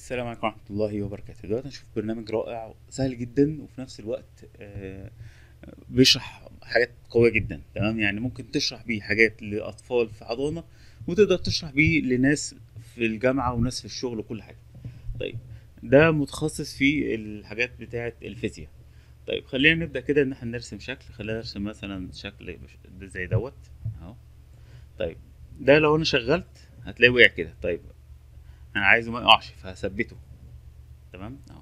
السلام عليكم ورحمة الله وبركاته دلوقتي هنشوف برنامج رائع سهل جدا وفي نفس الوقت آه، بيشرح حاجات قوية جدا تمام يعني ممكن تشرح بيه حاجات لأطفال في حضانة وتقدر تشرح بيه لناس في الجامعة وناس في الشغل وكل حاجة طيب ده متخصص في الحاجات بتاعة الفيزياء طيب خلينا نبدأ كده ان احنا نرسم شكل خلينا نرسم مثلا شكل بش- ده زي دوت اهو طيب ده لو انا شغلت هتلاقيه وقع كده طيب انا عايزه ما يقعش فهثبته تمام اهو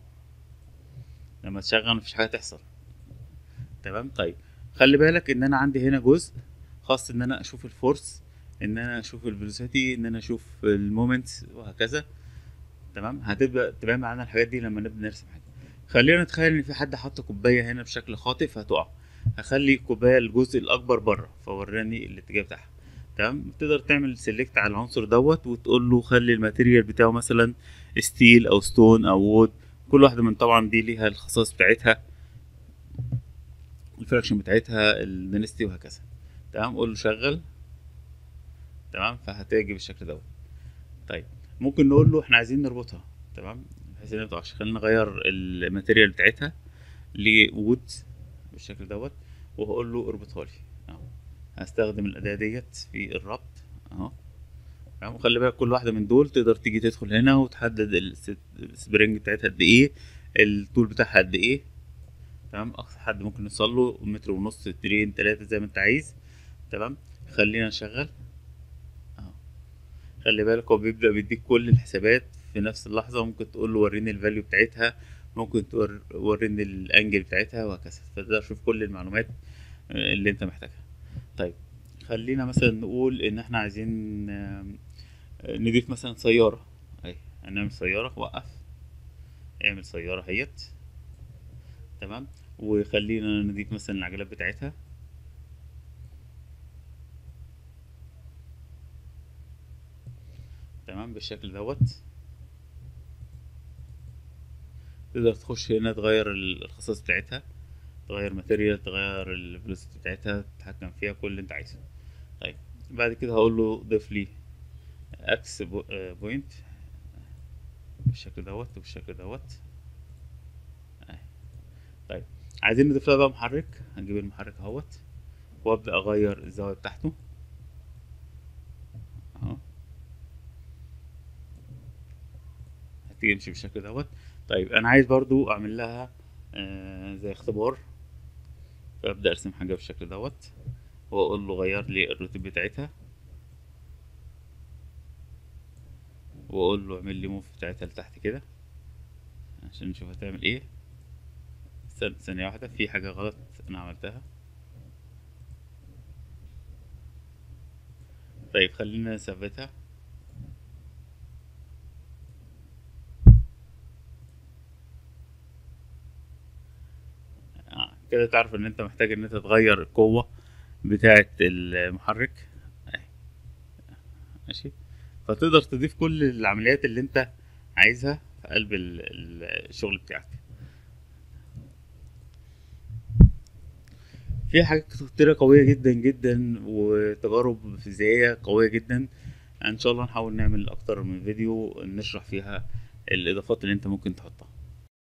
لما تشغل مفيش حاجه تحصل تمام طيب خلي بالك ان انا عندي هنا جزء خاص ان انا اشوف الفورس ان انا اشوف الفيلوسيتي ان انا اشوف المومنتس وهكذا تمام هتبدا تبان معانا الحاجات دي لما نبدا نرسم حاجه خلينا نتخيل ان في حد حط كوبايه هنا بشكل خاطئ فهتقع هخلي الكوبايه الجزء الاكبر بره فوراني الاتجاه بتاعها تمام تقدر تعمل سيلكت على العنصر دوت وتقول له خلي الماتيريال بتاعه مثلا ستيل او ستون او وود كل واحده من طبعا دي ليها الخصائص بتاعتها الفراكشن بتاعتها الدنستي وهكذا تمام قول له شغل تمام فهتيجي بالشكل دوت طيب ممكن نقول له احنا عايزين نربطها تمام بحيث انها متقعش خلينا نغير الماتيريال بتاعتها لوود بالشكل دوت وهقول له اربطها لي اهو هستخدم الاداه ديت في الربط اهو تمام وخلي بالك كل واحده من دول تقدر تيجي تدخل هنا وتحدد الست- السبرينج بتاعتها قد ايه الطول بتاعها قد ايه تمام اقصى حد ممكن يوصل له متر ونص مترين تلاتة زي ما انت عايز تمام خلينا نشغل اهو خلي بالك هو بيبدأ بيديك كل الحسابات في نفس اللحظة ممكن تقول له وريني الفاليو بتاعتها ممكن تور- وريني الانجل بتاعتها وهكذا فتقدر تشوف كل المعلومات آه، اللي انت محتاجها طيب خلينا مثلا نقول ان احنا عايزين آم، آه، نضيف مثلا سيارة اهي هنعمل سيارة وقف اعمل سيارة اهيت تمام وخلينا نضيف مثلا العجلات بتاعتها تمام بالشكل دوت تقدر تخش هنا تغير ال- الخصائص بتاعتها تغير ماتيريال تغير الفيلوسيتي بتاعتها تتحكم فيها كل اللي انت عايزه طيب بعد كده هقول له ضيف لي اكس بو- آه، بوينت بالشكل دوت وبالشكل دوت اهي. طيب عايزين نضيف لها بقى محرك هنجيب المحرك اهوت وابدا اغير الزاويه بتاعته اهو هتيجي تمشي بالشكل دوت طيب انا عايز برضو اعمل لها آه زي اختبار فابدا ارسم حاجه بالشكل دوت واقول له غير لي الروتين بتاعتها واقول له اعمل لي موف بتاعتها لتحت كده عشان نشوف هتعمل ايه استنى ثانيه واحده في حاجه غلط انا عملتها طيب خلينا نثبتها آه، كده تعرف ان انت محتاج ان انت تغير القوة بتاعة المحرك أهي. ماشي فتقدر تضيف كل العمليات اللي انت عايزها في قلب ال- ال- الشغل بتاعك في حاجات كتيرة قوية جدا جدا وتجارب فيزيائية قوية جدا ان شاء الله نحاول نعمل اكتر من فيديو نشرح فيها الاضافات اللي انت ممكن تحطها